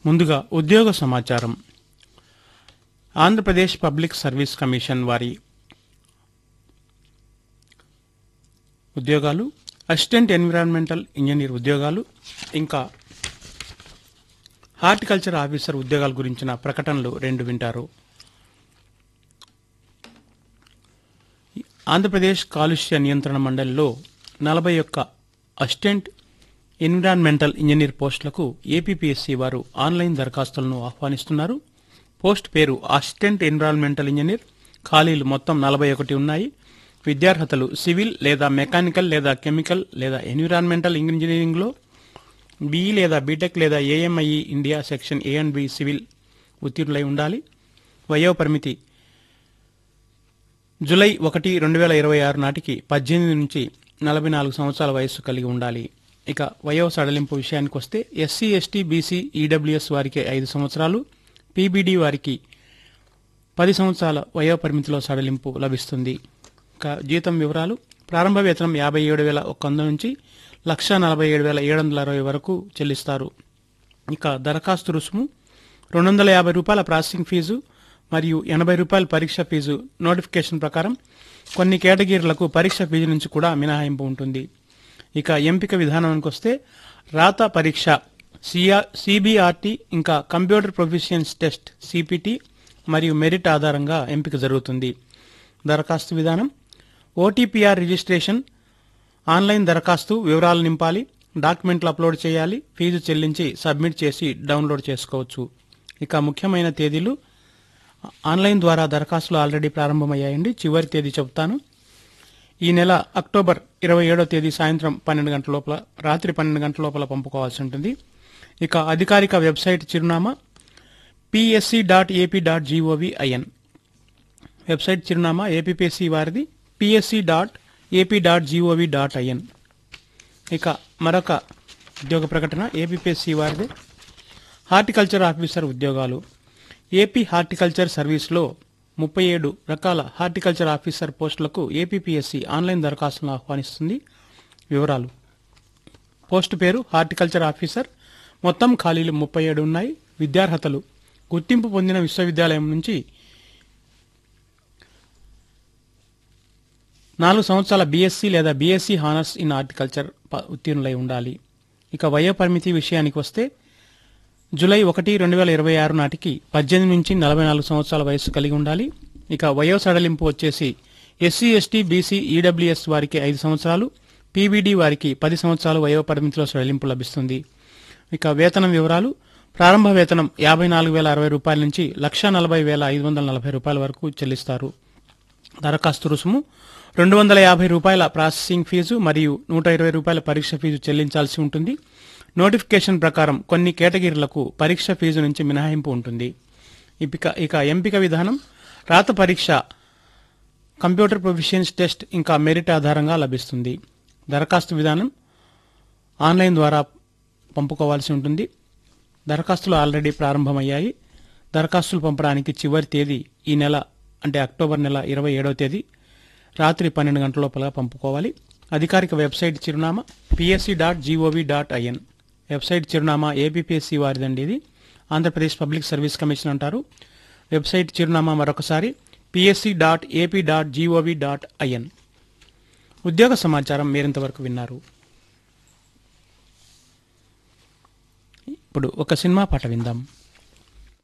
ముందుగా ఉద్యోగ సమాచారం ఆంధ్రప్రదేశ్ పబ్లిక్ సర్వీస్ కమిషన్ వారి ఉద్యోగాలు అసిస్టెంట్ ఎన్విరాన్మెంటల్ ఇంజనీర్ ఉద్యోగాలు ఇంకా హార్టికల్చర్ ఆఫీసర్ ఉద్యోగాల గురించిన ప్రకటనలు రెండు వింటారు ఆంధ్రప్రదేశ్ కాలుష్య నియంత్రణ మండలిలో నలభై ఒక్క అసిస్టెంట్ ఎన్విరాన్మెంటల్ ఇంజనీర్ పోస్టులకు ఏపీపీఎస్సీ వారు ఆన్లైన్ దరఖాస్తులను ఆహ్వానిస్తున్నారు పోస్ట్ పేరు అసిస్టెంట్ ఎన్విరాన్మెంటల్ ఇంజనీర్ ఖాళీలు మొత్తం నలభై ఒకటి ఉన్నాయి విద్యార్హతలు సివిల్ లేదా మెకానికల్ లేదా కెమికల్ లేదా ఎన్విరాన్మెంటల్ ఇంజనీరింగ్లో బీఈ లేదా బీటెక్ లేదా AMIE India section A and B civil ఉత్తీర్ణులై ఉండాలి వయో పరిమితి జూలై ఒకటి రెండు వేల ఇరవై ఆరు నాటికి పద్దెనిమిది నుంచి నలభై నాలుగు సంవత్సరాల వయస్సు కలిగి ఉండాలి ఇక వయో సడలింపు విషయానికి వస్తే ఎస్సీ ఎస్టీ బీసీ ఈడబ్ల్యూఎస్ వారికి ఐదు సంవత్సరాలు పీబీడీ వారికి పది సంవత్సరాల వయో పరిమితిలో సడలింపు లభిస్తుంది ఇక జీతం వివరాలు ప్రారంభ వేతనం యాభై ఏడు వేల ఒక్క వంద నుంచి లక్ష నలభై ఏడు వేల ఏడు వందల అరవై వరకు చెల్లిస్తారు ఇక దరఖాస్తు రుసుము రెండు వందల యాభై రూపాయల ప్రాసెసింగ్ ఫీజు మరియు ఎనభై రూపాయల పరీక్ష ఫీజు నోటిఫికేషన్ ప్రకారం కొన్ని కేటగిరీలకు పరీక్ష ఫీజు నుంచి కూడా మినహాయింపు ఉంటుంది ఇక ఎంపిక విధానానికి వస్తే రాత పరీక్ష సిఆ సిబిఆర్టీ ఇంకా కంప్యూటర్ ప్రొఫిషియన్స్ టెస్ట్ సిపిటి మరియు మెరిట్ ఆధారంగా ఎంపిక జరుగుతుంది దరఖాస్తు విధానం ఓటీపీఆర్ రిజిస్ట్రేషన్ ఆన్లైన్ దరఖాస్తు వివరాలు నింపాలి డాక్యుమెంట్లు అప్లోడ్ చేయాలి ఫీజు చెల్లించి సబ్మిట్ చేసి డౌన్లోడ్ చేసుకోవచ్చు ఇక ముఖ్యమైన తేదీలు ఆన్లైన్ ద్వారా దరఖాస్తులు ఆల్రెడీ ప్రారంభమయ్యాయండి చివరి తేదీ చెప్తాను ఈ నెల అక్టోబర్ ఇరవై ఏడో తేదీ సాయంత్రం పన్నెండు గంటల లోపల రాత్రి పన్నెండు గంటల లోపల పంపుకోవాల్సి ఉంటుంది ఇక అధికారిక వెబ్సైట్ చిరునామా PSC dot AP dot GOV IN website చిరునామా ఏపీపీఎస్సి వారిది PSC dot AP dot GOV dot IN ఇక మరొక ఉద్యోగ ప్రకటన ఏపీపీఎస్సి వారిది హార్టికల్చర్ ఆఫీసర్ ఉద్యోగాలు ఏపీ హార్టికల్చర్ సర్వీస్లో ముప్పై ఏడు రకాల హార్టికల్చర్ ఆఫీసర్ పోస్టులకు ఏపీపీఎస్సీ ఆన్లైన్ దరఖాస్తులను ఆహ్వానిస్తుంది వివరాలు పోస్టు పేరు హార్టికల్చర్ ఆఫీసర్ మొత్తం ఖాళీలు ముప్పై ఏడు ఉన్నాయి విద్యార్హతలు గుర్తింపు పొందిన విశ్వవిద్యాలయం నుంచి నాలుగు సంవత్సరాల బీఎస్సీ లేదా బీఎస్సీ హానర్స్ ఇన్ హార్టికల్చర్ ప- ఉత్తీర్ణులై ఉండాలి ఇక వయో పరిమితి విషయానికి వస్తే జూలై ఒకటి రెండు వేల ఇరవై ఆరు నాటికి పద్దెనిమిది నుంచి నలభై నాలుగు సంవత్సరాల వయస్సు కలిగి ఉండాలి ఇక వయో సడలింపు వచ్చేసి ఎస్సీ ఎస్టీ బీసీ ఈడబ్ల్యూఎస్ వారికి ఐదు సంవత్సరాలు పీబీడీ వారికి పది సంవత్సరాలు వయో పరిమితిలో సడలింపు లభిస్తుంది ఇక వేతనం వివరాలు ప్రారంభ వేతనం యాభై నాలుగు వేల అరవై రూపాయల నుంచి లక్ష నలభై వేల ఐదు వందల నలభై రూపాయల వరకు చెల్లిస్తారు దరఖాస్తు రుసుము రెండు వందల యాభై రూపాయల ప్రాసెసింగ్ ఫీజు మరియు నూట ఇరవై రూపాయల పరీక్ష ఫీజు చెల్లించాల్సి ఉంటుంది నోటిఫికేషన్ ప్రకారం కొన్ని కేటగిరీలకు పరీక్ష ఫీజు నుంచి మినహాయింపు ఉంటుంది ఇక ఇక ఎంపిక విధానం రాత పరీక్ష కంప్యూటర్ ప్రొఫిషియన్స్ టెస్ట్ ఇంకా మెరిట్ ఆధారంగా లభిస్తుంది దరఖాస్తు విధానం ఆన్లైన్ ద్వారా పంపుకోవాల్సి ఉంటుంది దరఖాస్తులు ఆల్రెడీ ప్రారంభమయ్యాయి దరఖాస్తులు పంపడానికి చివరి తేదీ ఈ నెల అంటే అక్టోబర్ నెల ఇరవై ఏడవ తేదీ రాత్రి పన్నెండు గంటల లోపల పంపుకోవాలి అధికారిక వెబ్సైట్ చిరునామా PSC dot GOV dot IN website చిరునామా ఏపీపీఎస్సి వారిదండి ఇది ఆంధ్రప్రదేశ్ పబ్లిక్ సర్వీస్ కమిషన్ అంటారు వెబ్సైట్ చిరునామా మరొకసారి PSC dot AP dot GOV dot IN ఉద్యోగ సమాచారం మీరింతవరకు విన్నారు ఇప్పుడు ఒక సినిమా పాట విందాం